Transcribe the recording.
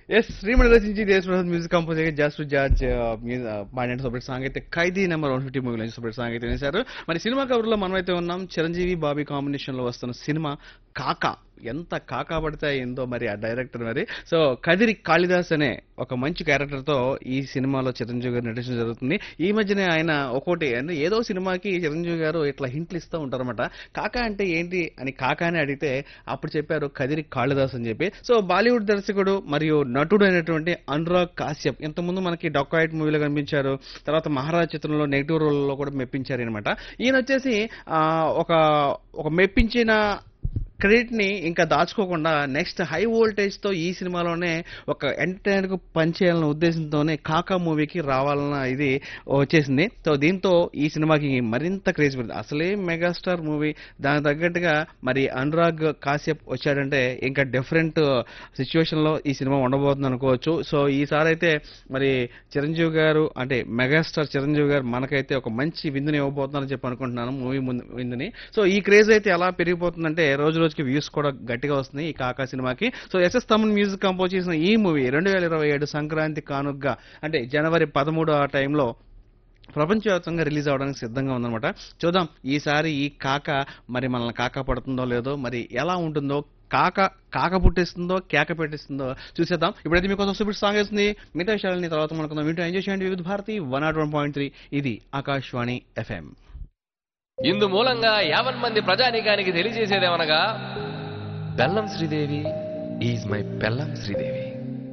yes Srimani రచించి దేశప్రసాద్ music compose just George పాడిన సపరేట్ సాంగ్ అయితే Khaidi number one fifty movie నుంచి సపరేట్ సాంగ్ అయితే వేశారు మరి సినిమా కవర్లో మనం అయితే ఉన్నాం చిరంజీవి బాబీ కాంబినేషన్ లో వస్తున్న సినిమా కాకా ఎంత కాకా పడితే ఏందో మరి ఆ డైరెక్టర్ మరి సో కదిరి కాళిదాస్ అనే ఒక మంచి క్యారెక్టర్ తో ఈ సినిమాలో చిరంజీవి గారు నటించడం జరుగుతుంది ఈ మధ్యనే ఆయన ఒక్కోటి అంటే ఏదో సినిమాకి చిరంజీవి గారు ఇట్లా హింట్లు ఇస్తూ ఉంటారన్నమాట కాకా అంటే ఏంటి అని కాకా అని అడిగితే అప్పుడు చెప్పారు కదిరి కాళిదాస్ అని చెప్పి సో బాలీవుడ్ దర్శకుడు మరియు నటుడు అయినటువంటి అనురాగ్ కాశ్యప్ ఇంతకుముందు మనకి డొక్కాయిట్ మూవీలో కనిపించారు తర్వాత మహారాజ్ చిత్రంలో నెగిటివ్ రోల్లో కూడా మెప్పించారు అనమాట ఈయన వచ్చేసి ఆ, ఒక ఒక మెప్పించిన క్రెడిట్ ని ఇంకా దాచుకోకుండా నెక్స్ట్ హై వోల్టేజ్ తో ఈ సినిమాలోనే ఒక ఎంటర్టైనర్ కు పనిచేయాలన్న ఉద్దేశంతోనే కాకా మూవీకి రావాలన్న ఇది వచ్చేసింది సో దీంతో ఈ సినిమాకి మరింత క్రేజ్ పెరిగింది అసలే మెగాస్టార్ మూవీ దానికి తగ్గట్టుగా మరి అనురాగ్ కాశ్యప్ వచ్చాడంటే ఇంకా డిఫరెంట్ సిచ్యువేషన్ లో ఈ సినిమా ఉండబోతుంది అనుకోవచ్చు సో ఈసారి అయితే మరి చిరంజీవి గారు అంటే మెగాస్టార్ చిరంజీవి గారు మనకైతే ఒక మంచి విందుని ఇవ్వబోతున్నారని చెప్పి అనుకుంటున్నాను మూవీ ముందు విందుని సో ఈ క్రేజ్ అయితే ఎలా పెరిగిపోతుందంటే రోజు రోజుకి వ్యూస్ కూడా గట్టిగా వస్తున్నాయి ఈ కాకా సినిమాకి so S S Thaman music compose చేసిన ఈ మూవీ రెండు వేల ఇరవై ఏడు సంక్రాంతి కానుగ్గా అంటే జనవరి పదమూడు ఆ టైంలో ప్రపంచవ్యాప్తంగా రిలీజ్ అవడానికి సిద్ధంగా ఉందన్నమాట చూద్దాం ఈసారి ఈ కాక మరి మనల్ని కాక పడుతుందో లేదో మరి ఎలా ఉంటుందో కాక కాక పుట్టిస్తుందో కేక పెట్టిస్తుందో చూసేద్దాం ఇప్పుడైతే మీకోసం సూపర్ సాంగ్ వేస్తుంది మిగతా విషయాలని తర్వాత మనకుందాం వీటిలో ఎంజాయ్ చేయండి Vividh Bharati one naught one point three ఇది ఆకాశవాణి ఎఫ్ఎం ఇందు మూలంగా యావన్ మంది ప్రజానీకానికి తెలియజేసేదేమనగా బెల్లం శ్రీదేవి ఈజ్ మై బెల్లం శ్రీదేవి